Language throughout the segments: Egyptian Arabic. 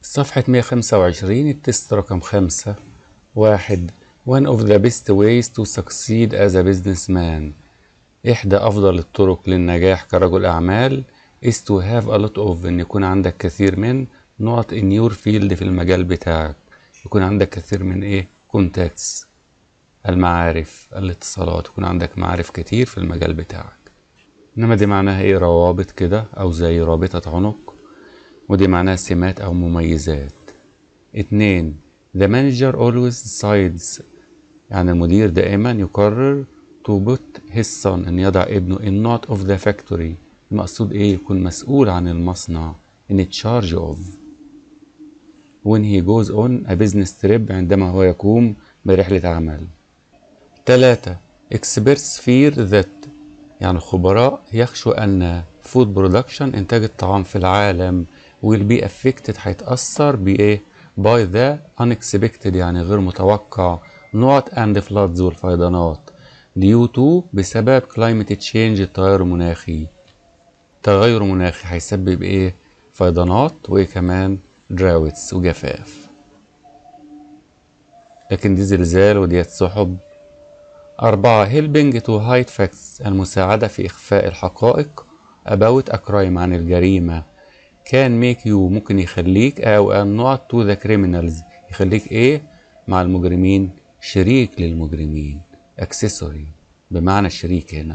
صفحة 125 التست رقم خمسة واحد One of the best ways to succeed as a businessman إحدى أفضل الطرق للنجاح كرجل أعمال is to have a lot of إن يكون عندك كثير من نقط in your field في المجال بتاعك يكون عندك كثير من إيه contacts المعارف الاتصالات يكون عندك معارف كتير في المجال بتاعك إنما دي معناها إيه روابط كده أو زي رابطة عنق ودي معناها سمات أو مميزات اتنين The manager always decides يعني المدير دائما يقرر to put his son أن يضع ابنه in not of the factory المقصود إيه يكون مسؤول عن المصنع in charge of when he goes on a business trip عندما هو يقوم برحلة عمل تلاتة experts fear that يعني الخبراء يخشوا أن food production إنتاج الطعام في العالم will be affected هيتأثر بإيه؟ by the unexpected يعني غير متوقع نقط and floods والفيضانات due to بسبب climate change التغير المناخي تغير مناخي هيسبب إيه؟ فيضانات وإيه كمان droughts وجفاف لكن دي زلزال وديت سحب أربعة helping to hide facts المساعدة في إخفاء الحقائق about a crime عن الجريمة can make you ممكن يخليك أو النقط to the criminals يخليك إيه مع المجرمين شريك للمجرمين accessory بمعنى الشريك هنا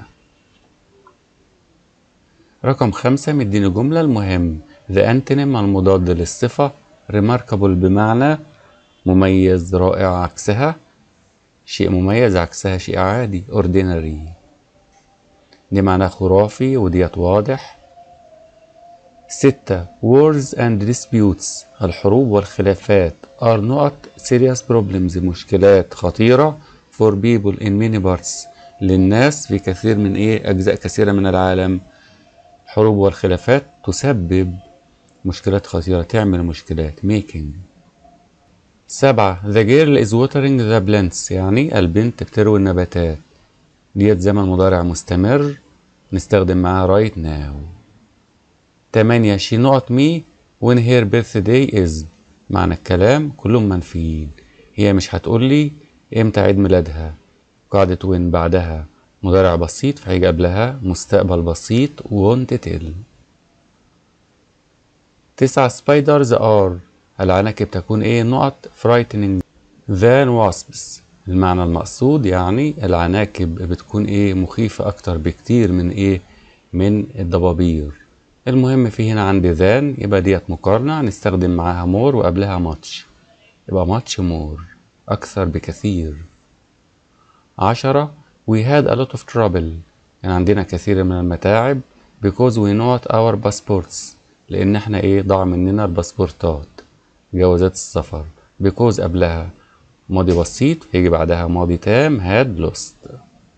رقم خمسة مديني جملة المهم the antonym المضاد للصفة remarkable بمعنى مميز رائع عكسها شيء مميز عكسها شيء عادي ordinary دي معناها خرافي وديت واضح ستة wars and disputes الحروب والخلافات are not serious problems مشكلات خطيرة for people in many parts للناس في كثير من ايه أجزاء كثيرة من العالم الحروب والخلافات تسبب مشكلات خطيرة تعمل مشكلات making سبعة the girl is watering the plants يعني البنت بتروي النباتات ديت زمن مضارع مستمر نستخدم معاها right now تمانية she not me when her birthday is معنى الكلام كلهم منفيين هي مش هتقول لي امتى عيد ميلادها قاعدة when بعدها مضارع بسيط فهيجي قبلها مستقبل بسيط won't tell تسعة spiders are العناكب تكون ايه نقط frightening than wasps المعنى المقصود يعني العناكب بتكون ايه مخيفة اكتر بكتير من ايه من الضبابير المهم في هنا عندي ذان يبقى ديت مقارنة هنستخدم معاها مور وقبلها ماتش يبقى ماتش مور أكثر بكثير عشرة we had a lot of trouble يعني عندنا كثير من المتاعب because we not our passports لأن احنا ايه ضاع مننا الباسبورتات جوازات السفر because قبلها ماضي بسيط يجي بعدها ماضي تام had lost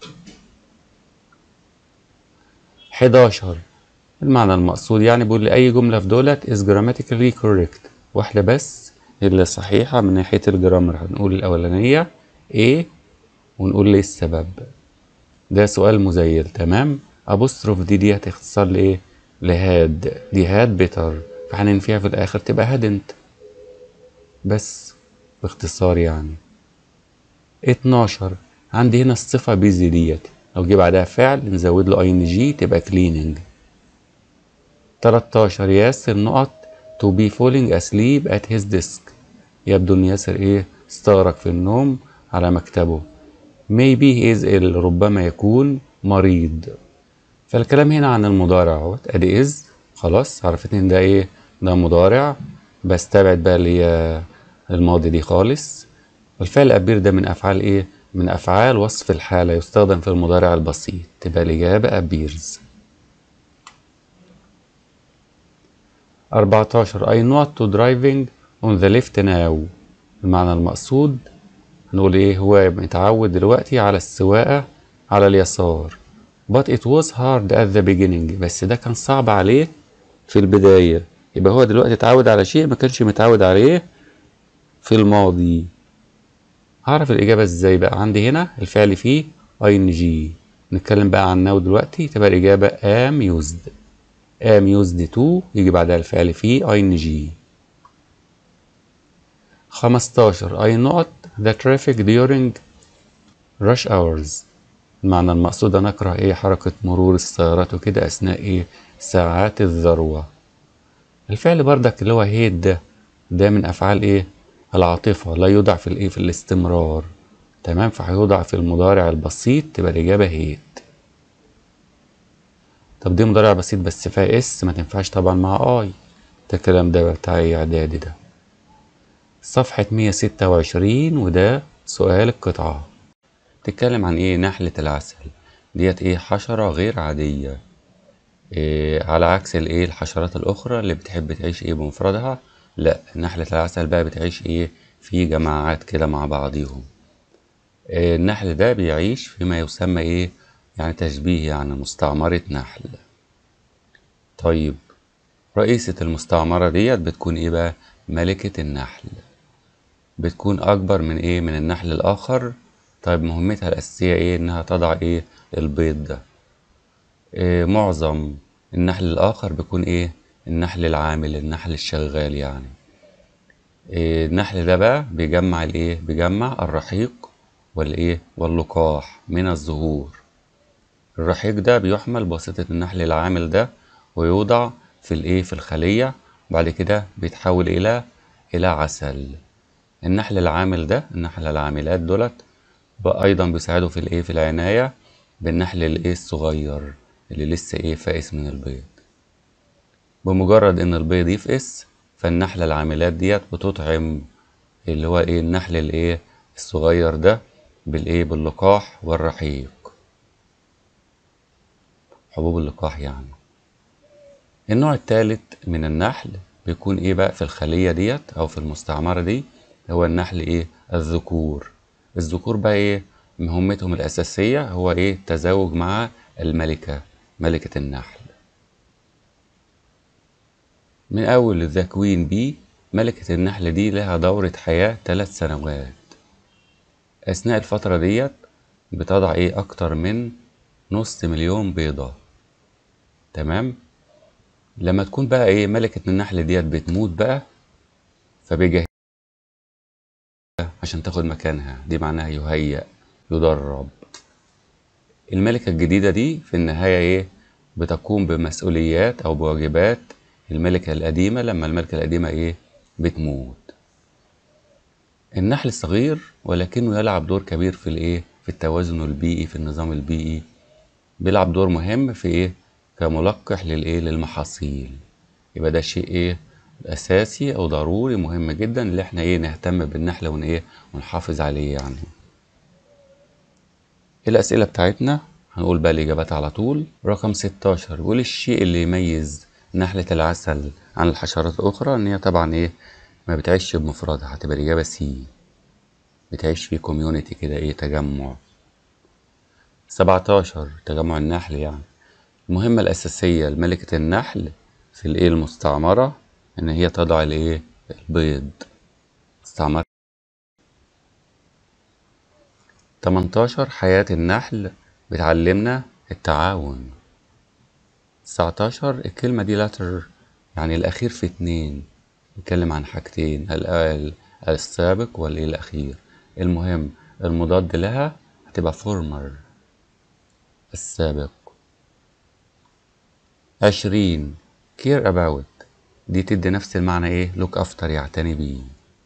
11 المعنى المقصود يعني بيقول لي أي جملة في دولت is grammatically correct واحدة بس اللي صحيحة من ناحية الجرامر هنقول الأولانية A ونقول ليه السبب ده سؤال مزيل تمام أبوستروف دي دي هتختصر لإيه لهاد دي هاد بيتر فهننفيها في الآخر تبقى هادنت بس باختصار يعني 12 عندي هنا الصفة بيزي ديت لو جه بعدها فعل نزود له اي ان جي تبقى كليننج 13 ياسر نقط to be falling asleep at his desk يبدو ان ياسر ايه استغرق في النوم على مكتبه maybe he is ill ربما يكون مريض فالكلام هنا عن المضارع اهوت ادي is خلاص عرفتني ان ده ايه ده مضارع بستبعد بقى اللي هي الماضي دي خالص والفعل الأبير ده من أفعال إيه؟ من أفعال وصف الحالة يستخدم في المضارع البسيط تبقى الإجابة appears 14 I not to driving on the left now المعنى المقصود نقول إيه هو متعود دلوقتي على السواقة على اليسار but it was hard at the beginning بس ده كان صعب عليه في البداية يبقى هو دلوقتي اتعود على شيء ما كانش متعود عليه في الماضي هعرف الإجابة ازاي بقى عندي هنا الفعل فيه ing نتكلم بقى عن ناو دلوقتي تبقى الإجابة am used am used to يجي بعدها الفعل فيه ing 15 I note the traffic during rush hours المعنى المقصود أنا أكره إيه حركة مرور السيارات وكده أثناء إيه ساعات الذروة الفعل بردك اللي هو هيت ده ده من أفعال إيه العاطفة لا يوضع في الإيه في الاستمرار تمام فهيوضع في المضارع البسيط تبقى الإجابة هيت طب دي مضارع بسيط بس فيها اس ما تنفعش طبعا مع اي ده الكلام ده بتاع ايه اعدادي ده صفحة 126 وده سؤال القطعة تتكلم عن ايه نحلة العسل ديت ايه حشرة غير عادية إيه على عكس الايه الحشرات الاخرى اللي بتحب تعيش ايه بمفردها لا نحلة العسل بقى بتعيش ايه في جماعات كده مع بعضيهم إيه النحل ده بيعيش فيما يسمى ايه يعني تشبيه يعني مستعمرة نحل طيب رئيسة المستعمرة ديت بتكون ايه بقى ملكة النحل بتكون اكبر من ايه من النحل الاخر طيب مهمتها الاساسية ايه انها تضع ايه البيض ده إيه معظم النحل الاخر بيكون ايه النحل العامل النحل الشغال يعني إيه النحل ده بقى بيجمع الايه بيجمع الرحيق والايه واللقاح من الزهور الرحيق ده بيحمل بواسطة النحل العامل ده ويوضع في الايه في الخلية بعد كده بيتحول الى الى عسل النحل العامل ده النحل العاملات دولت بقى ايضا بيساعدوا في الايه في العناية بالنحل الايه الصغير اللي لسه ايه فائس من البيض بمجرد ان البيض يفقس فالنحلة العاملات ديت بتطعم اللي هو ايه النحل الايه الصغير ده بالايه باللقاح والرحيق حبوب اللقاح يعني النوع الثالث من النحل بيكون ايه بقى في الخلية ديت او في المستعمرة دي هو النحل ايه الذكور الذكور بقى ايه مهمتهم الاساسية هو ايه التزاوج مع الملكة ملكة النحل من اول ذا كوين بي ملكة النحل دي لها دورة حياة ثلاث سنوات اثناء الفترة ديت بتضع ايه اكتر من نص مليون بيضة تمام لما تكون بقى ايه ملكة النحل ديت بتموت بقى فبيجهز عشان تاخد مكانها دي معناها يهيأ يدرب الملكة الجديدة دي في النهاية ايه بتقوم بمسؤوليات او بواجبات الملكة القديمة لما الملكة القديمة ايه بتموت النحل صغير ولكنه يلعب دور كبير في الايه في التوازن البيئي في النظام البيئي بيلعب دور مهم في ايه كملقح للايه للمحاصيل يبقى ده شيء ايه اساسي او ضروري مهم جدا اللي احنا ايه نهتم بالنحل ون ايه ونحافظ عليه يعني الاسئله بتاعتنا هنقول بقى الاجابات على طول رقم 16 بيقول الشيء اللي يميز نحله العسل عن الحشرات الاخرى ان هي طبعا ايه ما بتعيش بمفردها هتبقى الاجابه سي بتعيش في كوميونتي كده ايه تجمع 17 تجمع النحل يعني المهمة الأساسية لملكة النحل في الإيه المستعمرة إن هي تضع الإيه البيض استعمرة 18 حياة النحل بتعلمنا التعاون 19 الكلمة دي لاتر يعني الأخير في اتنين بيتكلم عن حاجتين ال- السابق والإيه الأخير المهم المضاد لها هتبقى فورمر السابق عشرين care about دي تدي نفس المعنى ايه look after يعتني بيه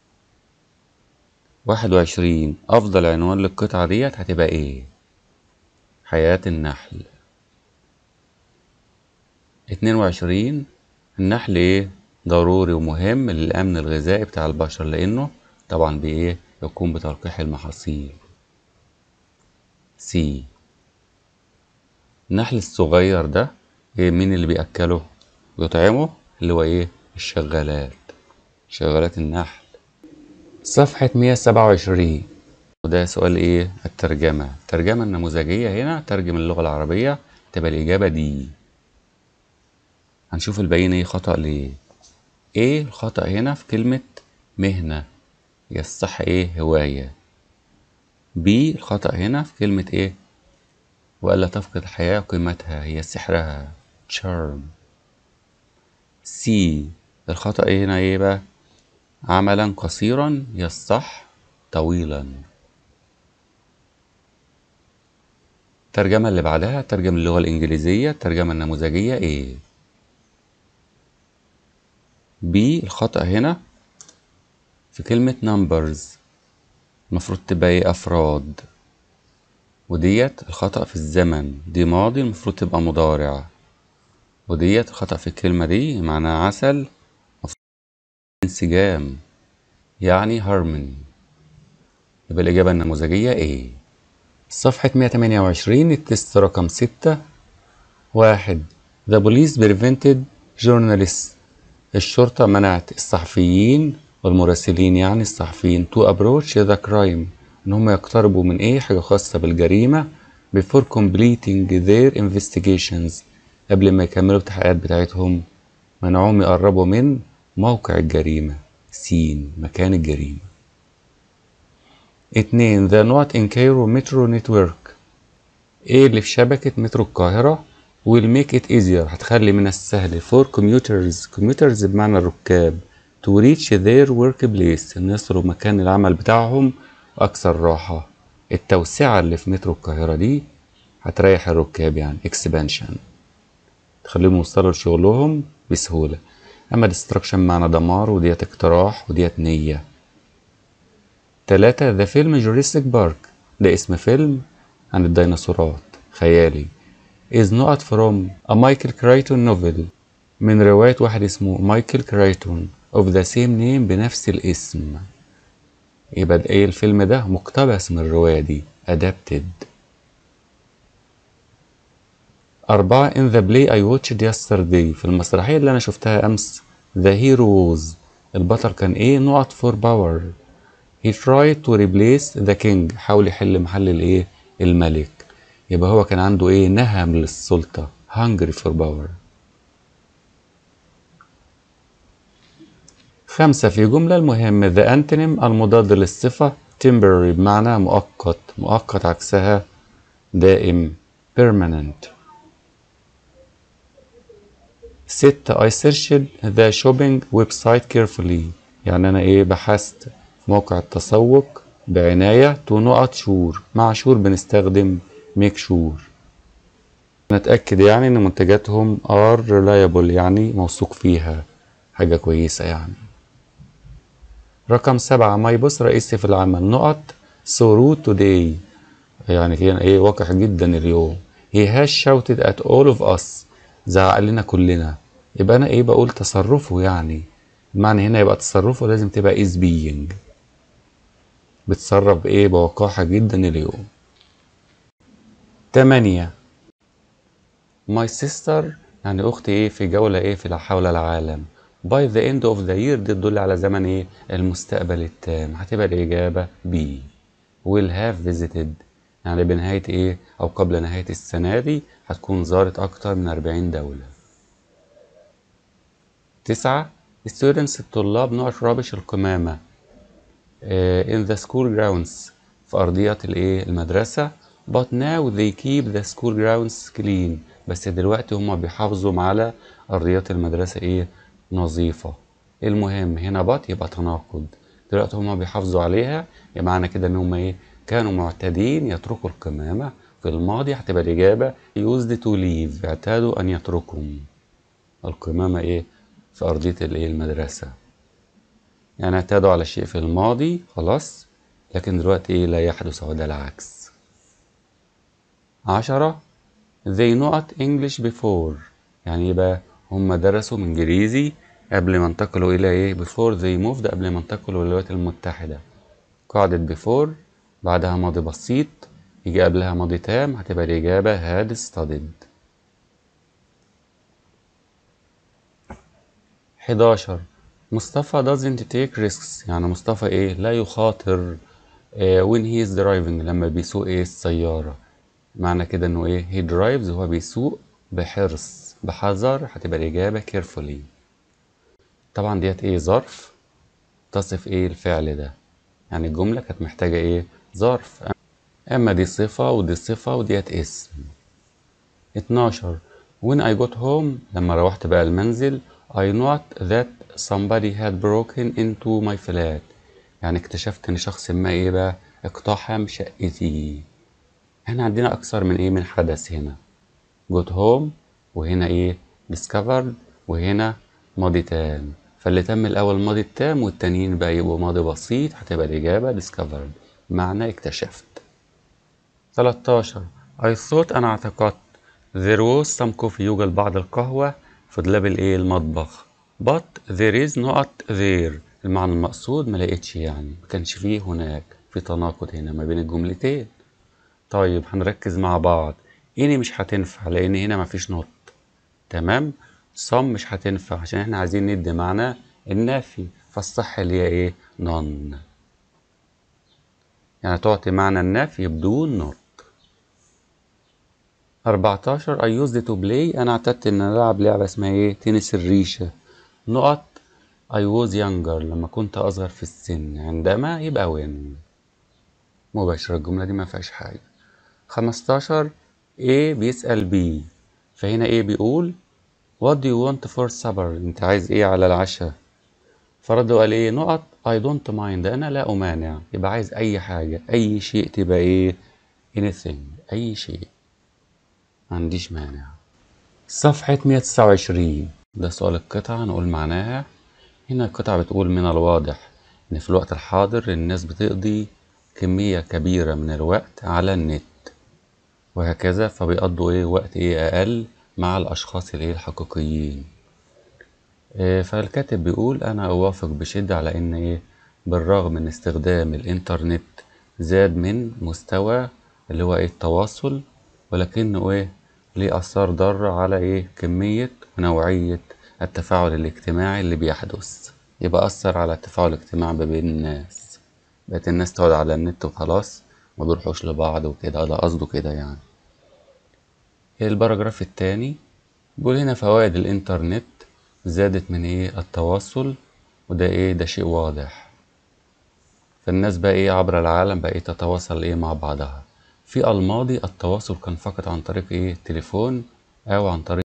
واحد وعشرين أفضل عنوان للقطعة ديت هتبقى ايه حياة النحل اتنين وعشرين النحل ايه ضروري ومهم للأمن الغذائي بتاع البشر لأنه طبعا بإيه يقوم بتلقيح المحاصيل سي النحل الصغير ده إيه مين اللي بيأكله ويطعمه اللي هو ايه الشغالات شغالات النحل صفحة 127 وده سؤال ايه الترجمة الترجمة النموذجية هنا ترجم اللغة العربية تبقى الإجابة دي هنشوف الباقيين ايه خطأ ليه ايه الخطأ هنا في كلمة مهنة هي الصح ايه هواية بي الخطأ هنا في كلمة ايه وألا تفقد الحياة قيمتها هي سحرها charm سي الخطأ هنا ايه بقى عملا قصيرا يصح طويلا الترجمة اللي بعدها ترجمة اللغة الإنجليزية الترجمة النموذجية A B الخطأ هنا في كلمة numbers المفروض تبقى ايه أفراد وديت الخطأ في الزمن دي ماضي المفروض تبقى مضارع وديت الخطأ في الكلمة دي معناها عسل انسجام يعني harmony يبقى الإجابة النموذجية A صفحة 128 التست رقم ستة واحد The police prevented journalists الشرطة منعت الصحفيين والمراسلين يعني الصحفيين to approach the crime إن هم يقتربوا من إيه حاجة خاصة بالجريمة before completing their investigations قبل ما يكملوا التحقيقات بتاعتهم منعوهم يقربوا من موقع الجريمة سين مكان الجريمة اتنين The Not in Cairo Metro Network ايه اللي في شبكة مترو القاهرة will make it easier هتخلي من السهل for commuters commuters بمعنى الركاب to reach their workplace ان يصلوا مكان العمل بتاعهم أكثر راحة التوسعة اللي في مترو القاهرة دي هتريح الركاب يعني expansion تخليهم يوصلوا لشغلهم بسهولة أما destruction معنى دمار وديت اقتراح وديت نية تلاتة ذا فيلم جوريسيك بارك ده اسم فيلم عن الديناصورات خيالي is not from a Michael Crichton novel من رواية واحد اسمه مايكل كرايتون of the same name بنفس الاسم يبقى ده ايه الفيلم ده مقتبس من الرواية دي adapted أربعة in the play I watched yesterday في المسرحية اللي أنا شفتها أمس the hero was البطل كان إيه نقط for power he tried to replace the king حاول يحل محل الإيه الملك يبقى هو كان عنده إيه نهم للسلطة hungry for power خمسة في جملة المهم the antonym المضاد للصفة temporary بمعنى مؤقت مؤقت عكسها دائم permanent ستة I searched the shopping website carefully يعني أنا إيه بحثت موقع التسوق بعناية to نقط شور مع شور بنستخدم make sure نتأكد يعني إن منتجاتهم are reliable يعني موثوق فيها حاجة كويسة يعني رقم سبعة ماي بوس رئيسي في العمل نقط so rude today يعني كان ايه وقح جدا اليوم he has shouted at all of us زعق لنا كلنا يبقى انا ايه بقول تصرفه يعني المعنى هنا يبقى تصرفه لازم تبقى is being بتصرف ايه بوقاحة جدا اليوم تمانية my sister يعني اختي ايه في جولة ايه في حول العالم by the end of the year دي تدل على زمن ايه المستقبل التام هتبقى الإجابة B will have visited يعني بنهاية ايه أو قبل نهاية السنة دي هتكون زارت أكتر من 40 دولة تسعة students الطلاب نوع رابش القمامة uh, in the school grounds في أرضية الايه المدرسة but now they keep the school grounds clean بس دلوقتي هما بيحافظوا على أرضيات المدرسة ايه نظيفة المهم هنا بط يبقى تناقض دلوقتي هما بيحافظوا عليها يبقى معنى كده ان هما ايه كانوا معتادين يتركوا القمامة في الماضي هتبقى الإجابة used to leave اعتادوا أن يتركوا القمامة ايه في أرضية الايه المدرسة يعني اعتادوا على شيء في الماضي خلاص لكن دلوقتي ايه لا يحدث وده العكس عشرة they not English before يعني يبقى هم درسوا من انجليزي قبل ما انتقلوا الى ايه before they moved قبل ما انتقلوا للولايات المتحدة قاعدة before بعدها ماضي بسيط يجي قبلها ماضي تام هتبقى الإجابة had studied 11 مصطفى doesn't take risks يعني مصطفى ايه لا يخاطر إيه when he is driving لما بيسوق ايه السيارة معنى كده انه ايه he drives هو بيسوق بحرص بحذر هتبقى الإجابة carefully طبعا ديت ايه ظرف تصف ايه الفعل ده يعني الجملة كانت محتاجة ايه ظرف اما دي صفة ودي صفة وديت اسم 12 when I got home لما روحت بقى المنزل I note that somebody had broken into my flat يعني اكتشفت ان شخص ما ايه بقى اقتحم شقتي احنا عندنا اكثر من ايه من حدث هنا got home وهنا ايه discovered وهنا ماضي تام فاللي تم الاول ماضي التام والتانيين بقى يبقوا ماضي بسيط هتبقى الاجابه discovered معنى اكتشفت 13 I thought انا اعتقدت there was some coffee يوجد بعض القهوة في دولاب الايه المطبخ but there is not there المعنى المقصود ما لقيتش يعني ما كانش فيه هناك في تناقض هنا ما بين الجملتين طيب هنركز مع بعض اني مش هتنفع لان هنا مفيش نوت تمام صم مش هتنفع عشان احنا عايزين ندي معنى النافي فالصح اللي هي ايه نون يعني تعطي معنى النفي بدون نوت 14 I used to play أنا اعتدت إن ألعب لعبة اسمها إيه تنس الريشة نقط I was younger لما كنت أصغر في السن عندما يبقى when مباشرة الجملة دي ما فيهاش حاجة 15 A بيسأل B فهنا A بيقول What do you want for supper أنت عايز إيه على العشاء فرد قال إيه نقط I don't mind أنا لا أمانع يبقى عايز أي حاجة أي شيء تبقى إيه anything أي شيء ما عنديش مانع صفحة 129 ده سؤال القطعة نقول معناها هنا القطعة بتقول من الواضح إن في الوقت الحاضر الناس بتقضي كمية كبيرة من الوقت على النت وهكذا فبيقضوا إيه وقت إيه أقل مع الأشخاص الإيه الحقيقيين إيه فالكاتب بيقول أنا أوافق بشدة على إن إيه بالرغم من استخدام الإنترنت زاد من مستوى اللي هو إيه التواصل ولكنه إيه ليه آثار ضارة على إيه كمية ونوعية التفاعل الاجتماعي اللي بيحدث يبقى أثر على التفاعل الاجتماعي ما بين الناس بقت الناس تقعد على النت وخلاص ما بيروحوش لبعض وكده ده قصده كده يعني الباراجراف التاني بيقول هنا فوائد الإنترنت زادت من إيه التواصل وده إيه ده شيء واضح فالناس بقى إيه عبر العالم بقى إيه تتواصل إيه مع بعضها في الماضي التواصل كان فقط عن طريق إيه التليفون أو عن طريق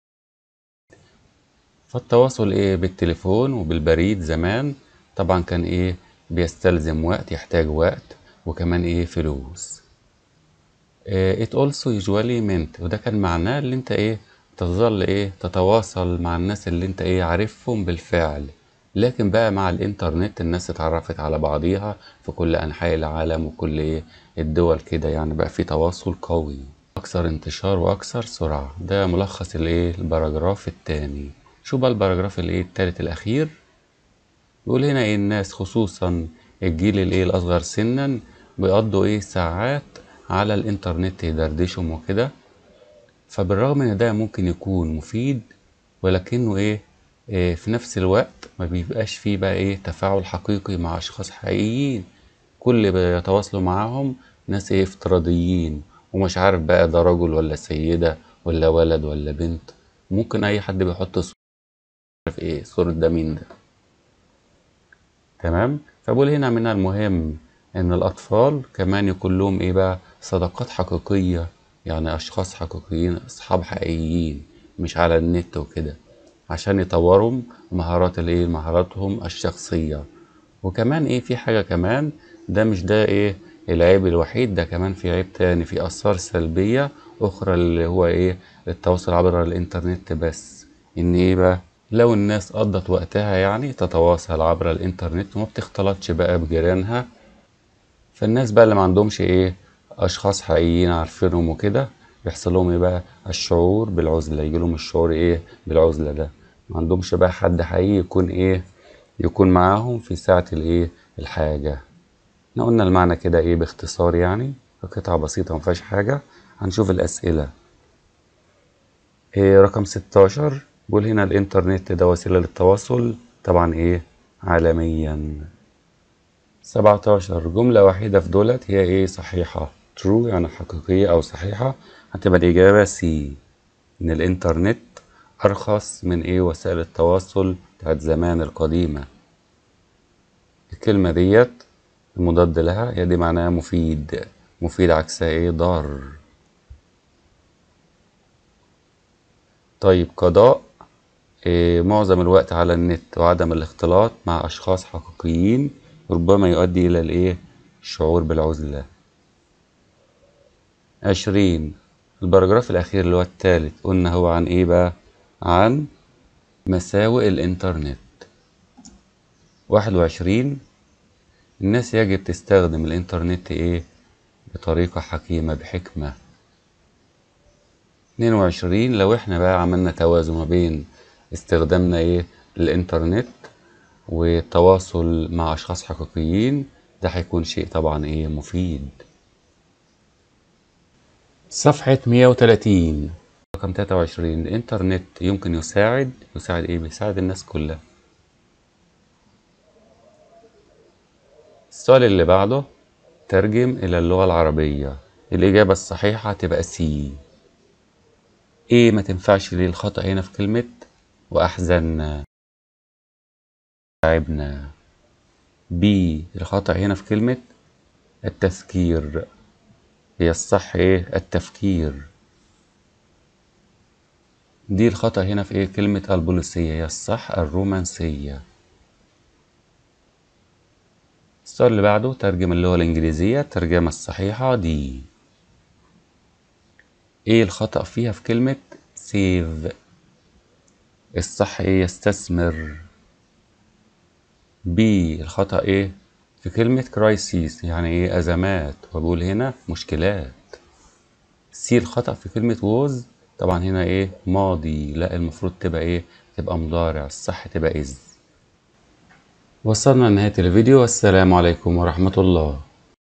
فالتواصل إيه بالتليفون وبالبريد زمان طبعا كان إيه بيستلزم وقت يحتاج وقت وكمان إيه فلوس إيه it also usually meant وده كان معناه اللي انت ايه تظل ايه تتواصل مع الناس اللي انت ايه عارفهم بالفعل لكن بقى مع الانترنت الناس اتعرفت على بعضيها في كل انحاء العالم وكل ايه الدول كده يعني بقى في تواصل قوي اكثر انتشار واكثر سرعة ده ملخص الايه الباراجراف التاني شو بقى الباراجراف الايه التالت الاخير يقول هنا ايه الناس خصوصا الجيل الايه الاصغر سنا بيقضوا ايه ساعات على الانترنت يدردشهم وكده فبالرغم ان ده ممكن يكون مفيد ولكنه ايه, إيه في نفس الوقت ما بيبقاش فيه بقى ايه تفاعل حقيقي مع اشخاص حقيقيين كل اللي بيتواصلوا معاهم ناس ايه افتراضيين ومش عارف بقى ده رجل ولا سيدة ولا ولد ولا بنت ممكن اي حد بيحط صورة عارف ايه صورة ده مين ده تمام فبقول هنا من المهم ان الاطفال كمان يكون لهم ايه بقى صداقات حقيقية يعني اشخاص حقيقيين اصحاب حقيقيين مش على النت وكده عشان يطوروا مهارات الايه مهاراتهم الشخصية وكمان ايه في حاجة كمان ده مش ده ايه العيب الوحيد ده كمان في عيب تاني في اثار سلبية اخرى اللي هو ايه التواصل عبر الانترنت بس ان ايه بقى لو الناس قضت وقتها يعني تتواصل عبر الانترنت وما بتختلطش بقى بجيرانها فالناس بقى اللي ما عندهمش ايه اشخاص حقيقيين عارفينهم وكده بيحصل لهم ايه بقى الشعور بالعزله يجي لهم الشعور ايه بالعزله ده ما عندهمش بقى حد حقيقي يكون ايه يكون معاهم في ساعه الايه الحاجه احنا قلنا المعنى كده ايه باختصار يعني قطعه بسيطه ما فيهاش حاجه هنشوف الاسئله إيه رقم 16 بيقول هنا الانترنت ده وسيله للتواصل طبعا ايه عالميا 17 جملة واحدة في دولت هي ايه صحيحة true يعني حقيقية أو صحيحة هتبقى الإجابة سي إن الإنترنت أرخص من ايه وسائل التواصل بتاعت زمان القديمة الكلمة ديت المضاد لها هي دي معناها مفيد مفيد عكسها ايه ضار طيب قضاء إيه، معظم الوقت على النت وعدم الاختلاط مع أشخاص حقيقيين ربما يؤدي إلى الإيه الشعور بالعزلة عشرين البراجراف الأخير اللي هو التالت قلنا هو عن إيه بقى عن مساوئ الإنترنت واحد وعشرين الناس يجب تستخدم الإنترنت إيه بطريقة حكيمة بحكمة اتنين وعشرين لو إحنا بقى عملنا توازن ما بين استخدامنا إيه للإنترنت والتواصل مع أشخاص حقيقيين ده هيكون شيء طبعا إيه مفيد صفحة 130 رقم 23 الإنترنت يمكن يساعد يساعد إيه بيساعد الناس كلها السؤال اللي بعده ترجم إلى اللغة العربية الإجابة الصحيحة تبقى سي إيه ما تنفعش ليه الخطأ هنا في كلمة وأحزننا تعبنا بي الخطأ هنا في كلمة التفكير هي الصح إيه التفكير دي الخطأ هنا في إيه كلمة البوليسية هي الصح الرومانسية السؤال اللي بعده ترجم اللغة الإنجليزية الترجمة الصحيحة دي إيه الخطأ فيها في كلمة سيف الصح إيه يستثمر بي الخطأ إيه في كلمة كرايسيس يعني إيه أزمات وبقول هنا مشكلات سي الخطأ في كلمة ووز طبعا هنا إيه ماضي لا المفروض تبقى إيه تبقى مضارع الصح تبقى إذ وصلنا لنهاية الفيديو والسلام عليكم ورحمة الله